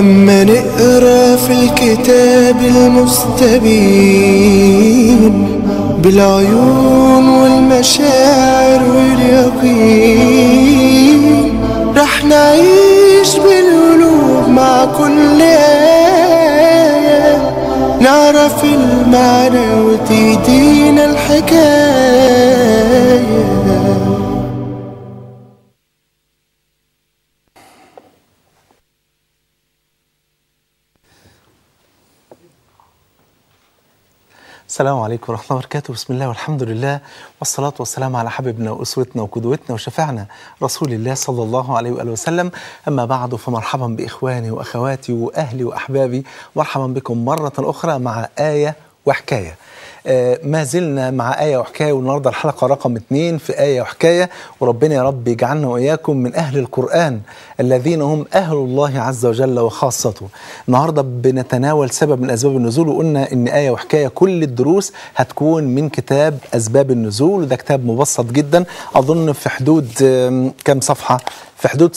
لما نقرا في الكتاب المستبين بالعيون والمشاعر واليقين رح نعيش بالقلوب مع كل آية نعرف المعنى وتهدينا الحكاية السلام عليكم ورحمة الله وبركاته بسم الله والحمد لله والصلاة والسلام على حبيبنا وأسوتنا وقدوتنا وشفعنا رسول الله صلى الله عليه وآله وسلم أما بعد فمرحبا بإخواني وأخواتي وأهلي وأحبابي مرحبا بكم مرة أخرى مع آية وحكاية آه، ما زلنا مع آية وحكاية والنهاردة الحلقة رقم اتنين في آية وحكاية وربنا يا رب يجعلنا وإياكم من أهل القرآن الذين هم أهل الله عز وجل وخاصته النهاردة بنتناول سبب من أسباب النزول وقلنا إن آية وحكاية كل الدروس هتكون من كتاب أسباب النزول وده كتاب مبسط جدا أظن في حدود آم، كام صفحة في حدود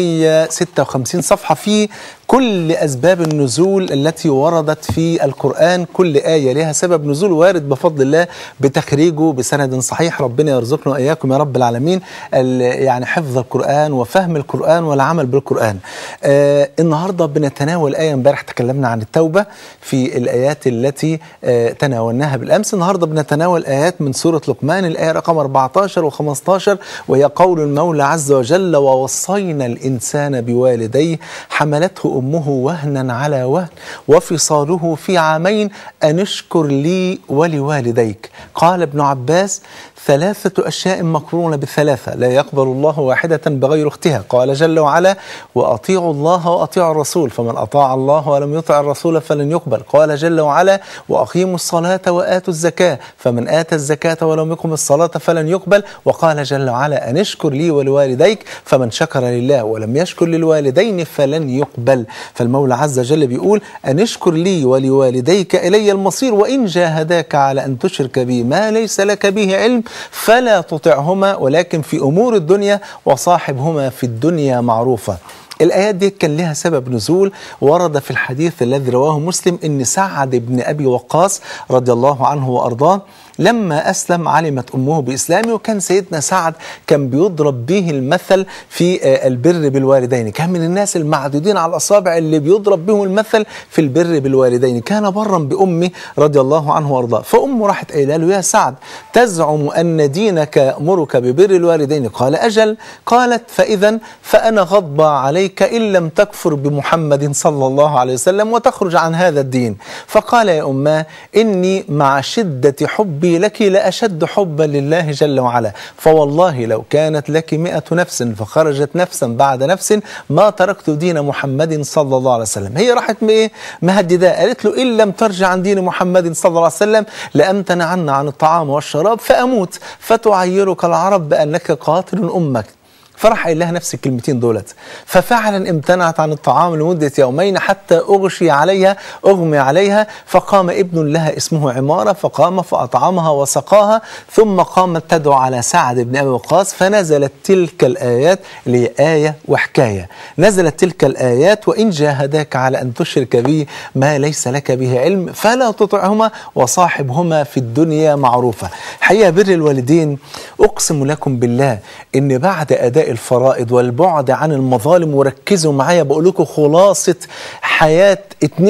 656 صفحة في كل أسباب النزول التي وردت في القرآن كل آية لها سبب نزول وارد بفضل الله بتخريجه بسند صحيح ربنا يرزقنا وإياكم يا رب العالمين ال- يعني حفظ القرآن وفهم القرآن والعمل بالقرآن آه النهاردة بنتناول آية امبارح تكلمنا عن التوبة في الآيات التي آه تناولناها بالأمس النهاردة بنتناول آيات من سورة لقمان الآية رقم 14 و15 وهي قول المولى عز وجل ووصينا الإنسان بوالديه حملته أمه وهنا على وهن وفصاله في عامين أن اشكر لي ولوالديك قال ابن عباس ثلاثة أشياء مقرونة بالثلاثة لا يقبل الله واحدة بغير اختها قال جل وعلا وأطيعوا الله وأطيعوا الرسول فمن أطاع الله ولم يطع الرسول فلن يقبل قال جل وعلا وأقيموا الصلاة وآتوا الزكاة فمن آتى الزكاة ولم يقم الصلاة فلن يقبل وقال جل وعلا أن اشكر لي ولوالديك فمن شكر لله ولم يشكر للوالدين فلن يقبل فالمولى عز وجل بيقول أن اشكر لي ولوالديك إلي المصير وإن جاهداك على أن تشرك بي ما ليس لك به علم فلا تطعهما ولكن في أمور الدنيا وصاحبهما في الدنيا معروفة الآيات دي كان لها سبب نزول ورد في الحديث الذي رواه مسلم أن سعد بن أبي وقاص رضي الله عنه وأرضاه لما أسلم علمت أمه بإسلامه وكان سيدنا سعد كان بيضرب به المثل في آه، البر بالوالدين كان من الناس المعدودين على الأصابع اللي بيضرب بهم المثل في البر بالوالدين كان برا بأمه رضي الله عنه وأرضاه فأمه راحت قايله له يا سعد تزعم أن دينك يأمرك ببر الوالدين قال أجل قالت فإذا فأنا غضبى عليك إن لم تكفر بمحمد صلى الله عليه وسلم وتخرج عن هذا الدين فقال يا أماه إني مع شدة حبي لك لأشد حبا لله جل وعلا فوالله لو كانت لك مئة نفس فخرجت نفسا بعد نفس ما تركت دين محمد صلى الله عليه وسلم هي راحت بإيه مهددة قالت له إن لم ترجع عن دين محمد صلى الله عليه وسلم لأمتنعن عن الطعام والشراب فأموت فتعيرك العرب بأنك قاتل أمك فراح قايل لها نفس الكلمتين دولت ففعلا امتنعت عن الطعام لمدة يومين حتى أغشي عليها أغمي عليها فقام ابن لها اسمه عمارة فقام فأطعمها وسقاها ثم قامت تدعو على سعد بن أبي وقاص فنزلت تلك الآيات اللي هي آية وحكاية نزلت تلك الآيات وإن جاهداك على أن تشرك بي ما ليس لك به علم فلا تطعهما وصاحبهما في الدنيا معروفة حقيقة بر الوالدين أقسم لكم بالله إن بعد أداء الفرائض والبعد عن المظالم وركزوا معايا بقول لكم خلاصة حياة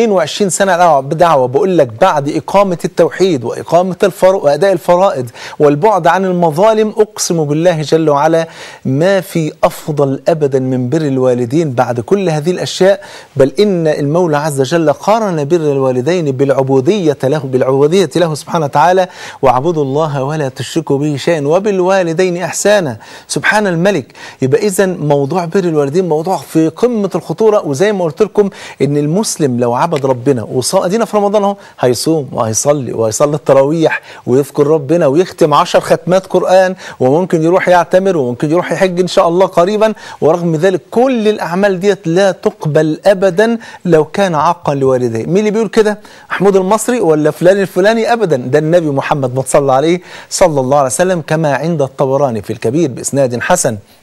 22 سنة دعوة- بدعوة بقول لك بعد إقامة التوحيد وإقامة الفر... وأداء الفرائض والبعد عن المظالم أقسم بالله جل وعلا ما في أفضل أبدا من بر الوالدين بعد كل هذه الأشياء بل إن المولى عز وجل قارن بر الوالدين بالعبودية له بالعبودية له سبحانه وتعالى واعبدوا الله ولا تشركوا به شيئا وبالوالدين إحسانا سبحان الملك يبقى إذا موضوع بر الوالدين موضوع في قمة الخطورة وزي ما قلت لكم إن المسلم لو عبد ربنا وصادنا في رمضان اهو هيصوم وهيصلي وهيصلي التراويح ويذكر ربنا ويختم عشر ختمات قرآن وممكن يروح يعتمر وممكن يروح يحج إن شاء الله قريبا ورغم ذلك كل الأعمال ديت لا تقبل أبدا لو كان عاقا لوالديه مين اللي بيقول كده محمود المصري ولا فلان الفلاني أبدا ده النبي محمد ما صلى عليه صلى الله عليه وسلم كما عند الطبراني في الكبير بإسناد حسن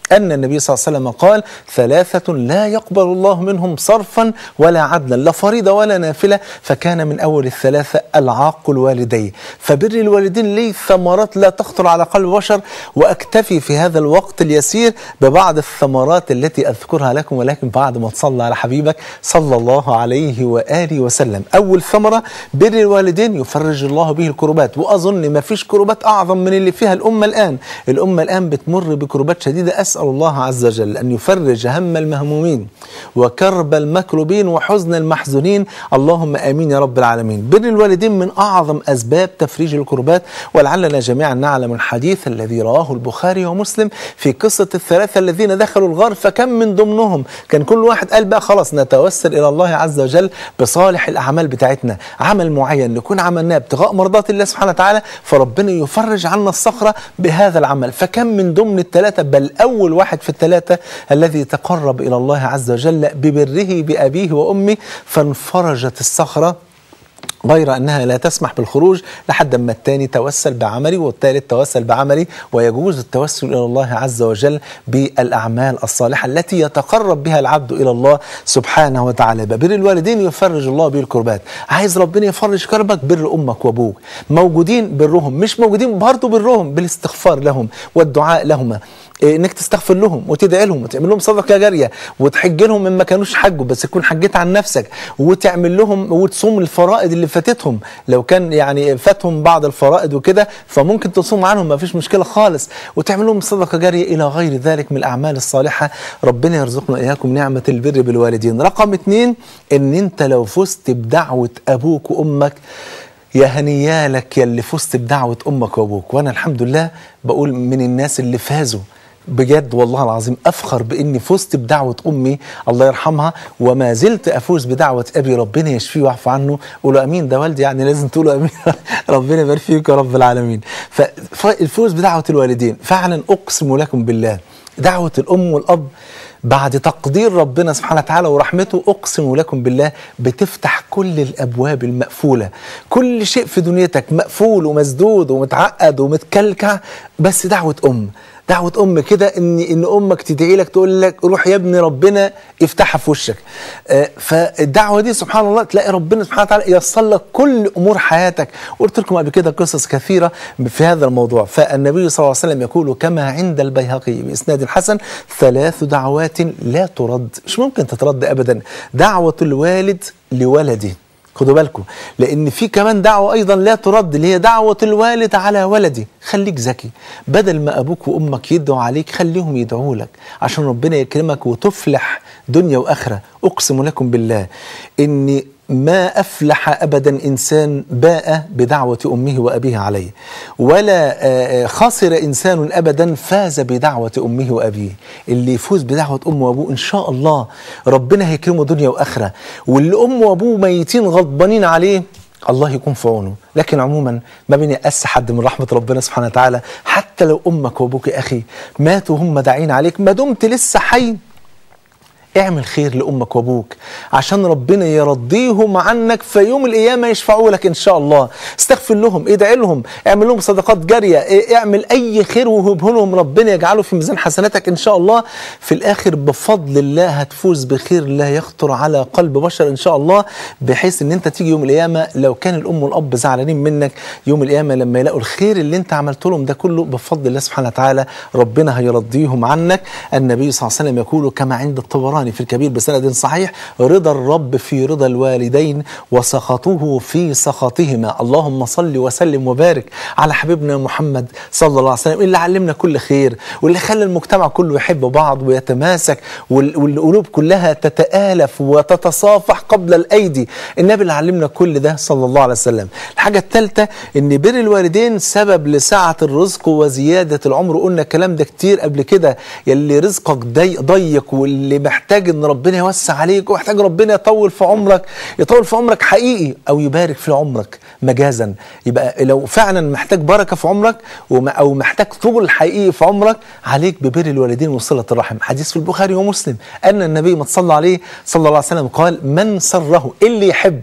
أن النبي صلى الله عليه وسلم قال ثلاثة لا يقبل الله منهم صرفا ولا عدلا لا فريضة ولا نافلة فكان من أول الثلاثة العاق الوالدين فبر الوالدين ليه ثمرات لا تخطر على قلب بشر وأكتفي في هذا الوقت اليسير ببعض الثمرات التي أذكرها لكم ولكن بعد ما تصلى على حبيبك صلى الله عليه وآله وسلم أول ثمرة بر الوالدين يفرج الله به الكربات وأظن ما فيش كربات أعظم من اللي فيها الأمة الآن الأمة الآن بتمر بكربات شديدة أسأل الله عز وجل أن يفرج هم المهمومين وكرب المكروبين وحزن المحزونين اللهم آمين يا رب العالمين بر الوالدين من أعظم أسباب تفريج الكربات ولعلنا جميعا نعلم الحديث الذي رواه البخاري ومسلم في قصة الثلاثة الذين دخلوا الغار فكم من ضمنهم كان كل واحد قال بقى خلاص نتوسل إلى الله عز وجل بصالح الأعمال بتاعتنا عمل معين نكون عملناه ابتغاء مرضات الله سبحانه وتعالى فربنا يفرج عنا الصخرة بهذا العمل فكم من ضمن الثلاثة بل أول واحد في الثلاثة الذي تقرب إلى الله عز وجل ببره بأبيه وأمه فانفرجت الصخرة غير أنها لا تسمح بالخروج لحد ما الثاني توسل بعملي والثالث توسل بعملي ويجوز التوسل إلى الله عز وجل بالأعمال الصالحة التي يتقرب بها العبد إلى الله سبحانه وتعالى بر الوالدين يفرج الله به الكربات عايز ربنا يفرج كربك بر أمك وأبوك موجودين برهم مش موجودين برضه برهم بالاستغفار لهم والدعاء لهما إيه، انك تستغفر لهم وتدعي لهم وتعمل لهم صدقه جاريه وتحج لهم من ما كانوش حجوا بس تكون حجيت عن نفسك وتعمل لهم وتصوم الفرائض اللي فاتتهم لو كان يعني فاتهم بعض الفرائض وكده فممكن تصوم عنهم ما فيش مشكله خالص وتعمل لهم صدقه جاريه الى غير ذلك من الاعمال الصالحه ربنا يرزقنا اياكم نعمه البر بالوالدين رقم اتنين ان انت لو فزت بدعوه ابوك وامك يا هنيالك يا اللي فزت بدعوة أمك وأبوك وأنا الحمد لله بقول من الناس اللي فازوا بجد والله العظيم أفخر بإني فزت بدعوة أمي الله يرحمها وما زلت أفوز بدعوة أبي ربنا يشفيه ويعفو عنه قولوا أمين ده والدي يعني لازم تقولوا أمين ربنا يبارك فيك يا رب العالمين ف- فالفوز بدعوة الوالدين فعلا أقسم لكم بالله دعوة الأم والأب بعد تقدير ربنا سبحانه وتعالى ورحمته اقسم لكم بالله بتفتح كل الابواب المقفوله كل شيء في دنيتك مقفول ومسدود ومتعقد ومتكلكع بس دعوه ام دعوة أم كده إن إن أمك تدعي لك تقول لك روح يا ابني ربنا يفتحها في وشك. آه، فالدعوة دي سبحان الله تلاقي ربنا سبحانه وتعالى ييسر لك كل أمور حياتك، قلت لكم قبل كده قصص كثيرة في هذا الموضوع، فالنبي صلى الله عليه وسلم يقول كما عند البيهقي بإسناد حسن ثلاث دعوات لا ترد، مش ممكن تترد أبدا، دعوة الوالد لولده خدوا بالكم لان في كمان دعوه ايضا لا ترد اللي هي دعوه الوالد على ولده خليك ذكي بدل ما ابوك وامك يدعوا عليك خليهم يدعوا لك عشان ربنا يكرمك وتفلح دنيا واخره اقسم لكم بالله ان ما افلح ابدا انسان باء بدعوه امه وابيه عليه ولا آه، آه، خسر انسان ابدا فاز بدعوه امه وابيه اللي يفوز بدعوه امه وابوه ان شاء الله ربنا هيكرمه دنيا واخره واللي امه وابوه ميتين غضبانين عليه الله يكون في عونه لكن عموما ما بنيأس حد من رحمة ربنا سبحانه وتعالى حتى لو أمك وأبوك يا أخي ماتوا هم داعين عليك ما دمت لسه حي اعمل خير لامك وابوك عشان ربنا يرضيهم عنك في يوم القيامه يشفعوا لك ان شاء الله استغفر لهم ادعي لهم اعمل لهم صدقات جاريه إيه، اعمل اي خير وهبه لهم ربنا يجعله في ميزان حسناتك ان شاء الله في الاخر بفضل الله هتفوز بخير لا يخطر على قلب بشر ان شاء الله بحيث ان انت تيجي يوم القيامه لو كان الام والاب زعلانين منك يوم القيامه لما يلاقوا الخير اللي انت عملت لهم ده كله بفضل الله سبحانه وتعالى ربنا هيرضيهم عنك النبي صلى الله عليه وسلم يقول كما عند الطبراني في الكبير بسند صحيح رضا الرب في رضا الوالدين وسخطه في سخطهما اللهم صل وسلم وبارك على حبيبنا محمد صلى الله عليه وسلم اللي علمنا كل خير واللي خلى المجتمع كله يحب بعض ويتماسك وال- والقلوب كلها تتآلف وتتصافح قبل الأيدي النبي اللي علمنا كل ده صلى الله عليه وسلم الحاجة الثالثة ان بر الوالدين سبب لسعة الرزق وزيادة العمر قلنا الكلام ده كتير قبل كده يلي رزقك ضيق ضيق واللي محتاج ان ربنا يوسع عليك ومحتاج ربنا يطول في عمرك يطول في عمرك حقيقي او يبارك في عمرك مجازا يبقى لو فعلا محتاج بركة في عمرك وم- او محتاج طول حقيقي في عمرك عليك ببر الوالدين وصلة الرحم حديث في البخاري ومسلم ان النبي ما صلى عليه صلى الله عليه وسلم قال من سره اللي يحب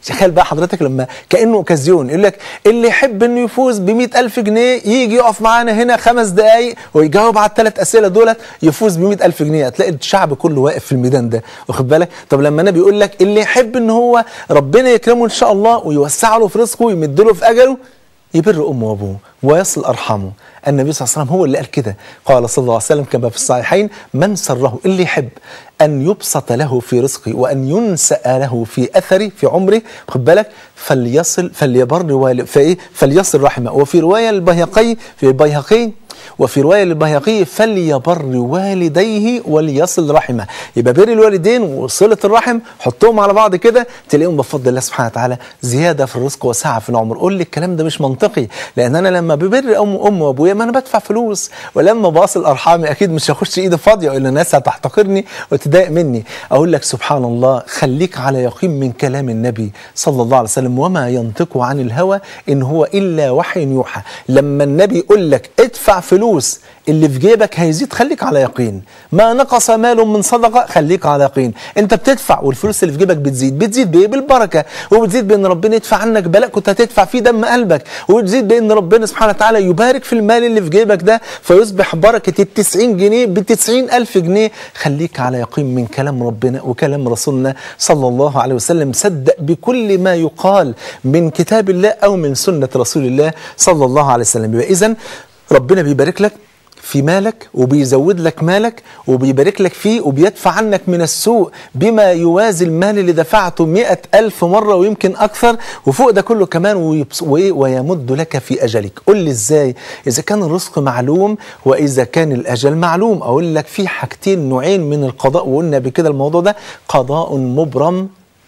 تخيل بقى حضرتك لما كانه اوكازيون يقول لك اللي يحب انه يفوز ب ألف جنيه يجي يقف معانا هنا خمس دقائق ويجاوب على الثلاث اسئله دولت يفوز ب ألف جنيه هتلاقي الشعب كله واقف في الميدان ده واخد بالك طب لما النبي يقول لك اللي يحب ان هو ربنا يكرمه ان شاء الله ويوسع له في رزقه ويمد له في اجله يبر امه وابوه ويصل ارحامه النبي صلى الله عليه وسلم هو اللي قال كده قال صلى الله عليه وسلم كما في الصحيحين من سره اللي يحب ان يبسط له في رزقه وان ينسأ له في اثره في عمره خد بالك فليصل فليبر والد فايه فليصل رحمه وفي روايه البيهقي في البيهقي وفي روايه للبيهقي فليبر والديه وليصل رحمه يبقى بر الوالدين وصله الرحم حطهم على بعض كده تلاقيهم بفضل الله سبحانه وتعالى زياده في الرزق وسعه في العمر قول لي الكلام ده مش منطقي لان انا لما ببر ام ام وابويا ما انا بدفع فلوس ولما بصل ارحامي اكيد مش هخش ايدي فاضيه والا الناس هتحتقرني وتضايق مني اقول لك سبحان الله خليك على يقين من كلام النبي صلى الله عليه وسلم وما ينطق عن الهوى ان هو الا وحي يوحى لما النبي يقول لك ادفع فلوس اللي في جيبك هيزيد خليك على يقين ما نقص مال من صدقه خليك على يقين انت بتدفع والفلوس اللي في جيبك بتزيد بتزيد بايه بالبركه وبتزيد بان ربنا يدفع عنك بلاء كنت هتدفع فيه دم قلبك وبتزيد بان ربنا سبحانه وتعالى يبارك في المال اللي في جيبك ده فيصبح بركه ال 90 جنيه ب 90 الف جنيه خليك على يقين من كلام ربنا وكلام رسولنا صلى الله عليه وسلم صدق بكل ما يقال من كتاب الله او من سنه رسول الله صلى الله عليه وسلم يبقى اذا ربنا بيبارك لك في مالك وبيزود لك مالك وبيبارك لك فيه وبيدفع عنك من السوء بما يوازي المال اللي دفعته مئة ألف مرة ويمكن أكثر وفوق ده كله كمان ويبس- وإيه؟ ويمد لك في أجلك قل لي إزاي إذا كان الرزق معلوم وإذا كان الأجل معلوم أقول لك في حاجتين نوعين من القضاء وقلنا بكده الموضوع ده قضاء مبرم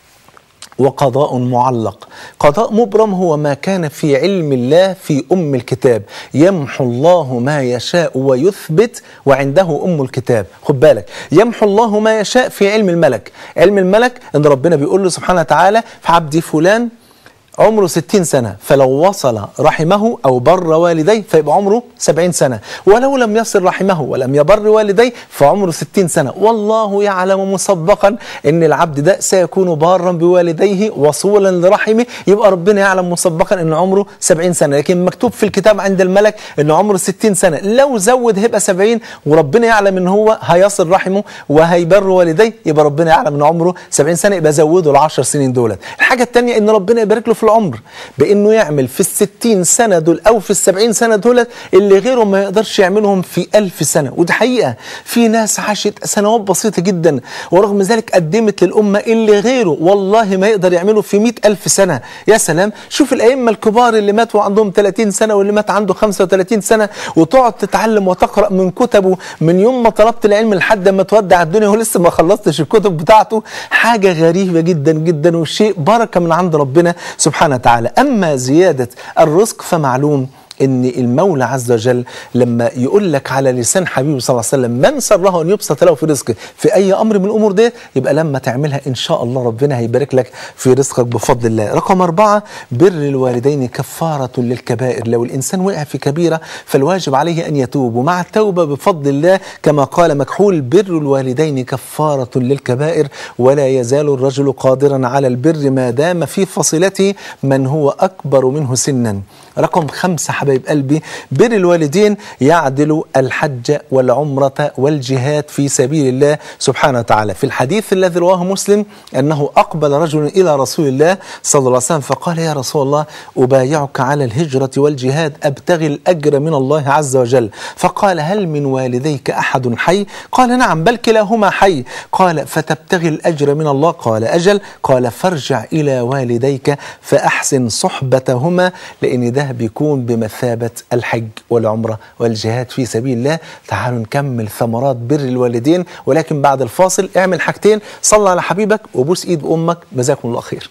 وقضاء معلق قضاء مبرم هو ما كان في علم الله في أم الكتاب يمحو الله ما يشاء ويثبت وعنده أم الكتاب خد بالك يمحو الله ما يشاء في علم الملك علم الملك أن ربنا بيقول له سبحانه وتعالى في عبدي فلان عمره 60 سنة فلو وصل رحمه أو بر والديه فيبقى عمره 70 سنة ولو لم يصل رحمه ولم يبر والديه فعمره 60 سنة والله يعلم مسبقا أن العبد ده سيكون بارا بوالديه وصولا لرحمه يبقى ربنا يعلم مسبقا أن عمره 70 سنة لكن مكتوب في الكتاب عند الملك أن عمره 60 سنة لو زود هيبقى 70 وربنا يعلم أن هو هيصل رحمه وهيبر والديه يبقى ربنا يعلم أن عمره 70 سنة يبقى زوده ال 10 سنين دولت الحاجة الثانية أن ربنا يبارك له في العمر بانه يعمل في الستين سنه دول او في السبعين سنه دول اللي غيره ما يقدرش يعملهم في ألف سنه ودي حقيقه في ناس عاشت سنوات بسيطه جدا ورغم ذلك قدمت للامه اللي غيره والله ما يقدر يعمله في مئة ألف سنه يا سلام شوف الائمه الكبار اللي ماتوا عندهم 30 سنه واللي مات عنده 35 سنه وتقعد تتعلم وتقرا من كتبه من يوم ما طلبت العلم لحد ما تودع الدنيا ولسه ما خلصتش الكتب بتاعته حاجه غريبه جدا جدا وشيء بركه من عند ربنا سبحانه وتعالى اما زياده الرزق فمعلوم ان المولى عز وجل لما يقول لك على لسان حبيبه صلى الله عليه وسلم من سره ان يبسط له في رزقه في اي امر من الامور دي يبقى لما تعملها ان شاء الله ربنا هيبارك لك في رزقك بفضل الله رقم أربعة بر الوالدين كفارة للكبائر لو الإنسان وقع في كبيرة فالواجب عليه أن يتوب ومع التوبة بفضل الله كما قال مكحول بر الوالدين كفارة للكبائر ولا يزال الرجل قادرا على البر ما دام في فصيلته من هو أكبر منه سنا رقم خمسة حبايب قلبي بر الوالدين يعدل الحج والعمرة والجهاد في سبيل الله سبحانه وتعالى في الحديث الذي رواه مسلم أنه أقبل رجل إلى رسول الله صلى الله عليه وسلم فقال يا رسول الله أبايعك على الهجرة والجهاد أبتغي الأجر من الله عز وجل فقال هل من والديك أحد حي قال نعم بل كلاهما حي قال فتبتغي الأجر من الله قال أجل قال فارجع إلى والديك فأحسن صحبتهما لأن ده بيكون بمثابة الحج والعمرة والجهاد في سبيل الله تعالوا نكمل ثمرات بر الوالدين ولكن بعد الفاصل اعمل حاجتين صلى على حبيبك وبوس ايد امك جزاكم الله خير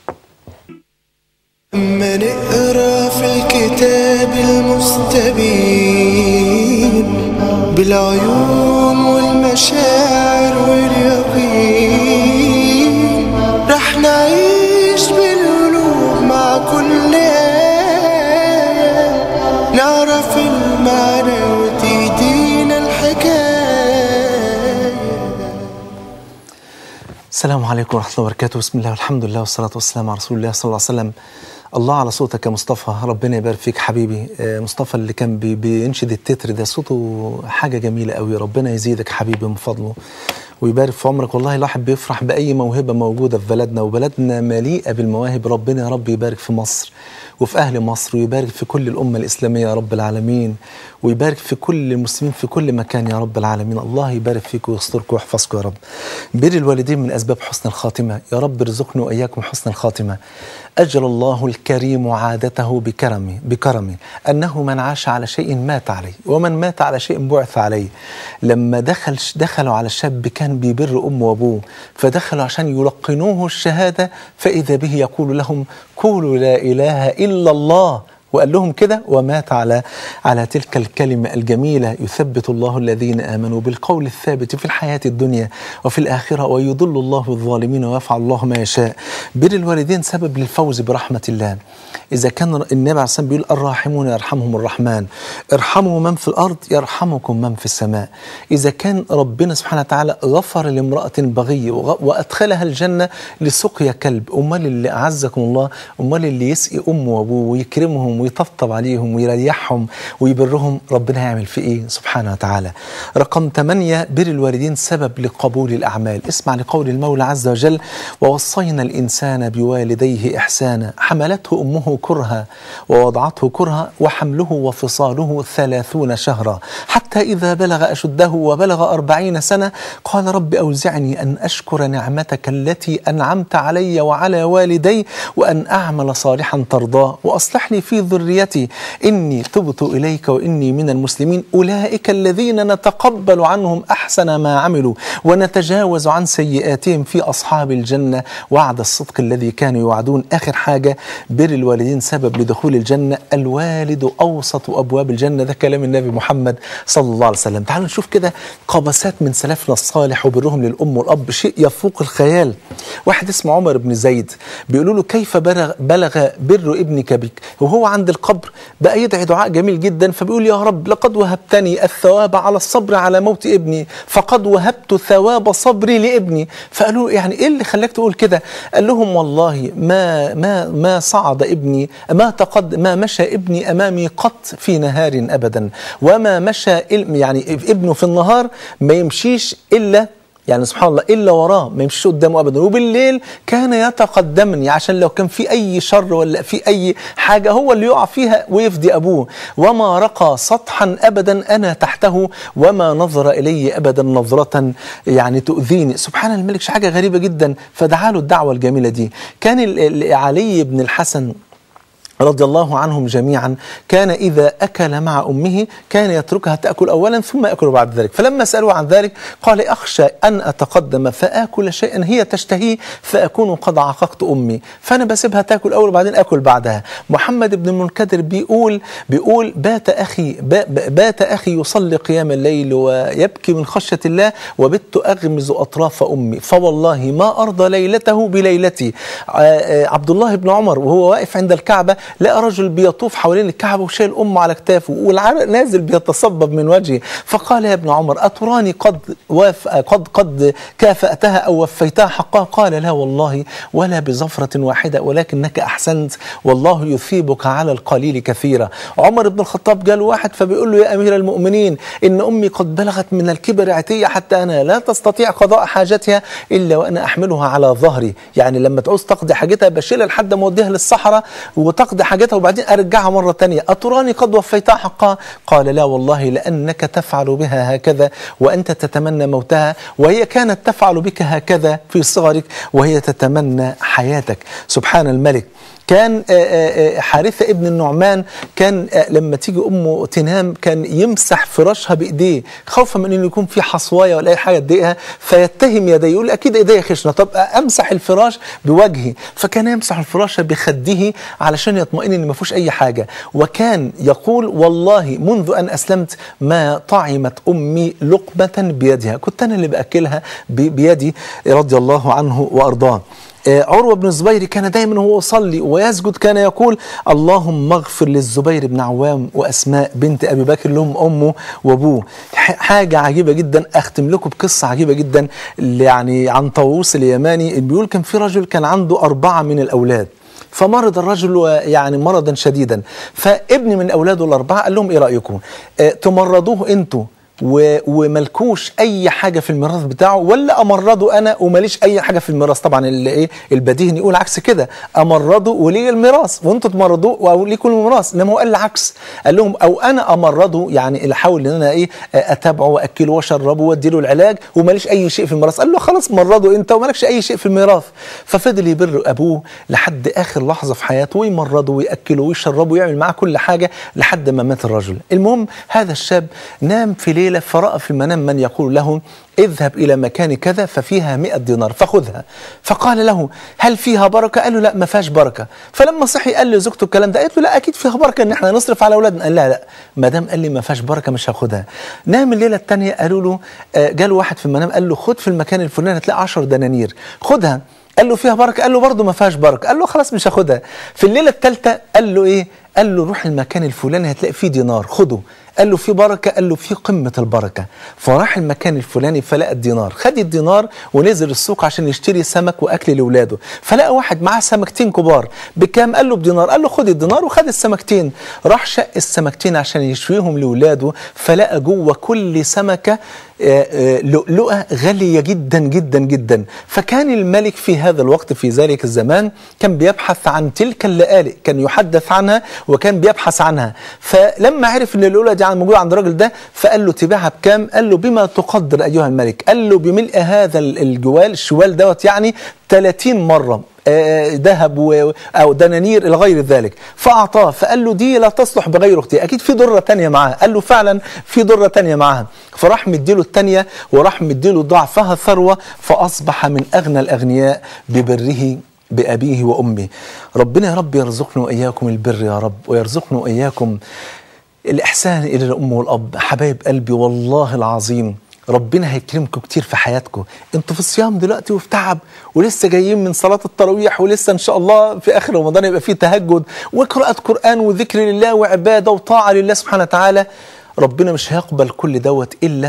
أما نقرا في الكتاب المستبين بالعيون والمشاعر واليقين رح نعيش بالقلوب مع كل آية نعرف المعنى وتهدينا الحكاية السلام عليكم ورحمة الله وبركاته بسم الله والحمد لله والصلاة والسلام على رسول الله صلى الله عليه وسلم الله على صوتك يا مصطفى ربنا يبارك فيك حبيبي آه، مصطفى اللي كان بي- بينشد التتر ده صوته حاجة جميلة قوي ربنا يزيدك حبيبي من فضله ويبارك في عمرك والله الواحد بيفرح بأي موهبة موجودة في بلدنا وبلدنا مليئة بالمواهب ربنا يا رب يبارك في مصر وفي أهل مصر ويبارك في كل الأمة الإسلامية يا رب العالمين ويبارك في كل المسلمين في كل مكان يا رب العالمين الله يبارك فيك ويسترك ويحفظك يا رب بر الوالدين من أسباب حسن الخاتمة يا رب ارزقني وإياكم حسن الخاتمة أجل الله الكريم عادته بكرمه بكرمه أنه من عاش على شيء مات عليه ومن مات على شيء بعث عليه لما دخل دخلوا على شاب كان بيبر أمه وأبوه فدخلوا عشان يلقنوه الشهادة فإذا به يقول لهم قولوا لا إله إلا الله وقال لهم كده ومات على على تلك الكلمة الجميلة يثبت الله الذين آمنوا بالقول الثابت في الحياة الدنيا وفي الآخرة ويضل الله الظالمين ويفعل الله ما يشاء بر الوالدين سبب للفوز برحمة الله إذا كان النبي عليه الصلاة بيقول الراحمون يرحمهم الرحمن ارحموا من في الأرض يرحمكم من في السماء إذا كان ربنا سبحانه وتعالى غفر لامرأة بغي وغ- وأدخلها الجنة لسقيا كلب أمال اللي أعزكم الله أمال اللي يسقي أمه وأبوه ويكرمهم ويطبطب عليهم ويريحهم ويبرهم ربنا هيعمل في إيه سبحانه وتعالى رقم ثمانية بر الوالدين سبب لقبول الأعمال اسمع لقول المولى عز وجل ووصينا الإنسان بوالديه إحسانا حملته أمه كرها ووضعته كرها وحمله وفصاله ثلاثون شهرا حتى إذا بلغ أشده وبلغ أربعين سنة قال رب أوزعني أن أشكر نعمتك التي أنعمت علي وعلى والدي وأن أعمل صالحا ترضاه وأصلح لي في ذريتي إني تبت إليك وإني من المسلمين أولئك الذين نتقبل عنهم أحسن ما عملوا ونتجاوز عن سيئاتهم في أصحاب الجنة وعد الصدق الذي كانوا يوعدون آخر حاجة بر الوالدين سبب لدخول الجنة الوالد أوسط أبواب الجنة ده كلام النبي محمد صلى الله عليه وسلم تعالوا نشوف كده قبسات من سلفنا الصالح وبرهم للأم والأب شيء يفوق الخيال واحد اسمه عمر بن زيد بيقولوا له كيف بلغ, بلغ بر ابنك بك وهو عند القبر بقى يدعي دعاء جميل جدا فبيقول يا رب لقد وهبتني الثواب على الصبر على موت ابني فقد وهبت ثواب صبري لابني فقالوا يعني ايه اللي خلاك تقول كده قال لهم والله ما ما ما صعد ابني ما تقد ما مشى ابني امامي قط في نهار ابدا وما مشى ال- يعني ابنه في النهار ما يمشيش الا يعني سبحان الله الا وراه ما يمشيش قدامه ابدا وبالليل كان يتقدمني عشان لو كان في اي شر ولا في اي حاجه هو اللي يقع فيها ويفدي ابوه وما رقى سطحا ابدا انا تحته وما نظر الي ابدا نظره يعني تؤذيني سبحان الملك شي حاجه غريبه جدا فدعا له الدعوه الجميله دي كان ال- ال- علي بن الحسن رضي الله عنهم جميعا كان إذا أكل مع أمه كان يتركها تأكل أولا ثم يأكل بعد ذلك فلما سألوه عن ذلك قال أخشى أن أتقدم فآكل شيئا هي تشتهيه فأكون قد عققت أمي فأنا بسيبها تأكل أول وبعدين أكل بعدها محمد بن المنكدر بيقول بيقول بات أخي با- بات أخي يصلي قيام الليل ويبكي من خشية الله وبت أغمز أطراف أمي فوالله ما أرضى ليلته بليلتي ع- آه، عبد الله بن عمر وهو واقف عند الكعبة لقى رجل بيطوف حوالين الكعبة وشايل أمه على كتافه والعرق نازل بيتصبب من وجهه فقال يا ابن عمر أتراني قد واف قد قد كافأتها أو وفيتها حقها قال لا والله ولا بزفرة واحدة ولكنك أحسنت والله يثيبك على القليل كثيرا عمر بن الخطاب جاء له واحد فبيقول له يا أمير المؤمنين إن أمي قد بلغت من الكبر عتية حتى أنا لا تستطيع قضاء حاجتها إلا وأنا أحملها على ظهري يعني لما تعوز تقضي حاجتها بشيلها لحد ما أوديها للصحراء وتقضي حاجتها وبعدين أرجعها مرة تانية أتراني قد وفيتها حقها قال لا والله لأنك تفعل بها هكذا وأنت تتمنى موتها وهي كانت تفعل بك هكذا في صغرك وهي تتمنى حياتك سبحان الملك كان آه، آه، آه، حارثة ابن النعمان كان آه، لما تيجي أمه تنام كان يمسح فراشها بإيديه خوفا من أنه يكون في حصواية ولا أي حاجة تضايقها فيتهم يديه يقول أكيد إيديا خشنة طب أمسح الفراش بوجهي فكان يمسح الفراش بخده علشان يطمئن أن ما فيهوش أي حاجة وكان يقول والله منذ أن أسلمت ما طعمت أمي لقمة بيدها كنت أنا اللي بأكلها ب- بيدي رضي الله عنه وأرضاه آه، عروة بن الزبير كان دايما وهو يصلي ويسجد كان يقول اللهم اغفر للزبير بن عوام وأسماء بنت أبي بكر لهم أمه وأبوه ح- حاجة عجيبة جدا أختم لكم بقصة عجيبة جدا اللي يعني عن طاووس اليماني بيقول كان في رجل كان عنده أربعة من الأولاد فمرض الرجل يعني مرضا شديدا فابن من اولاده الاربعه قال لهم ايه رايكم آه تمرضوه انتوا و- وملكوش اي حاجه في الميراث بتاعه ولا امرضه انا وماليش اي حاجه في الميراث طبعا اللي ايه البديهي إن يقول عكس كده امرضه ولي الميراث وانتوا تمرضوه او ليكم الميراث انما هو قال العكس قال لهم او انا امرضه يعني اللي احاول ان انا ايه آه، اتابعه واكله واشربه واديله العلاج وماليش اي شيء في الميراث قال له خلاص مرضه انت ومالكش اي شيء في الميراث ففضل يبر ابوه لحد اخر لحظه في حياته ويمرضه وياكله ويشربه ويعمل معاه كل حاجه لحد ما مات الرجل المهم هذا الشاب نام في ليله فراى في المنام من يقول له اذهب الى مكان كذا ففيها مئة دينار فخذها فقال له هل فيها بركه قال له لا ما فيهاش بركه فلما صحي قال لزوجته الكلام ده قالت له لا اكيد فيها بركه ان احنا نصرف على اولادنا قال لا لا ما دام قال لي ما فيهاش بركه مش هاخدها نام الليله الثانيه قالوا له آه، جاله واحد في المنام قال له خد في المكان الفلاني هتلاقي 10 دنانير خدها قال له فيها بركه قال له برضه ما فيهاش بركه قال له خلاص مش هاخدها في الليله الثالثه قال له ايه قال له روح المكان الفلاني هتلاقي فيه دينار خده قال له في بركه قال له في قمه البركه فراح المكان الفلاني فلقى الدينار خد الدينار ونزل السوق عشان يشتري سمك واكل لاولاده فلقى واحد معاه سمكتين كبار بكام قال له بدينار قال له خد الدينار وخد السمكتين راح شق السمكتين عشان يشويهم لاولاده فلقى جوه كل سمكه آه، آه، لؤلؤه غاليه جدا جدا جدا فكان الملك في هذا الوقت في ذلك الزمان كان بيبحث عن تلك اللآلئ كان يحدث عنها وكان بيبحث عنها فلما عرف ان اللؤلؤه دي موجوده عند الراجل ده فقال له تبيعها بكام قال له بما تقدر ايها الملك قال له بملء هذا الجوال الشوال دوت يعني 30 مره آه، ذهب و- او دنانير الى غير ذلك فاعطاه فقال له دي لا تصلح بغير اختي اكيد في ضره تانية معاها قال له فعلا في ضره تانية معاها فراح مديله التانية وراح مديله ضعفها ثروه فاصبح من اغنى الاغنياء ببره بأبيه وأمه ربنا يا رب يرزقنا وإياكم البر يا رب ويرزقنا وإياكم الإحسان إلى الأم والأب حبايب قلبي والله العظيم ربنا هيكرمكم كتير في حياتكم انتوا في الصيام دلوقتي وفي تعب ولسه جايين من صلاة التراويح ولسه ان شاء الله في اخر رمضان يبقى فيه تهجد وقراءة قرآن وذكر لله وعبادة وطاعة لله سبحانه وتعالى ربنا مش هيقبل كل دوت الا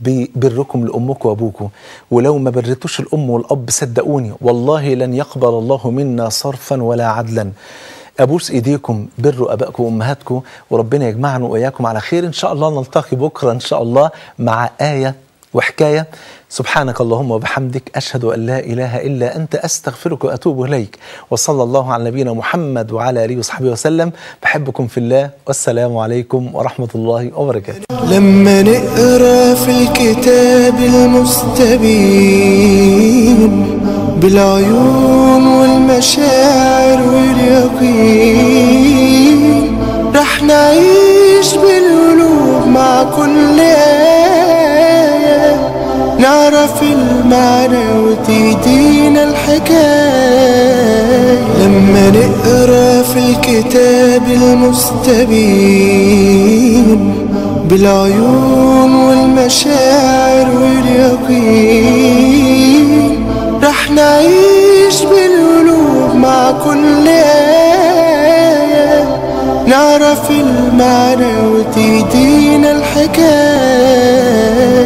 ببركم لامكم وابوكم ولو ما برتوش الام والاب صدقوني والله لن يقبل الله منا صرفا ولا عدلا ابوس ايديكم بروا ابائكم وامهاتكم وربنا يجمعنا واياكم على خير ان شاء الله نلتقي بكره ان شاء الله مع ايه وحكايه سبحانك اللهم وبحمدك اشهد ان لا اله الا انت استغفرك واتوب اليك وصلى الله على نبينا محمد وعلى اله وصحبه وسلم بحبكم في الله والسلام عليكم ورحمه الله وبركاته لما نقرا في الكتاب المستبين بالعيون والمشاعر واليقين رح نعيش بالقلوب مع كل آية نعرف المعنى وتهدينا الحكاية لما نقرا في الكتاب المستبين بالعيون والمشاعر واليقين رح نعيش بالقلوب مع كل آية نعرف المعنى وتهدينا الحكاية